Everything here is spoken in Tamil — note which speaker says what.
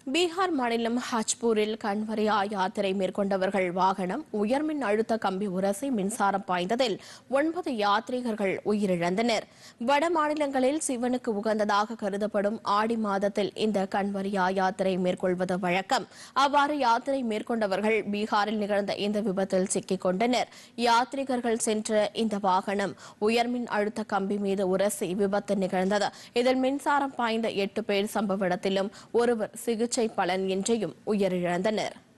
Speaker 1: பீகார் மாநிலம் ஹஜ்பூரில் கண்வரியா யாத்திரை மேற்கொண்டவர்கள் வாகனம் உயர்மின் அழுத்த கம்பி உரசி மின்சாரம் பாய்ந்ததில் ஒன்பது யாத்ரீகர்கள் உயிரிழந்தனர் வட மாநிலங்களில் சிவனுக்கு உகந்ததாக கருதப்படும் ஆடி மாதத்தில் இந்த கண்வரியா யாத்திரை மேற்கொள்வது வழக்கம் அவ்வாறு யாத்திரை மேற்கொண்டவர்கள் பீகாரில் நிகழ்ந்த இந்த விபத்தில் சிக்கிக் கொண்டனர் யாத்ரீகர்கள் சென்ற இந்த வாகனம் உயர்மின் அழுத்த கம்பி மீது உரசி விபத்து நிகழ்ந்தது இதில் மின்சாரம் பாய்ந்த எட்டு பேர் சம்பவ இடத்திலும் ஒருவர் சிகிச்சை பலன் இன்றியும் உயிரிழந்தனர்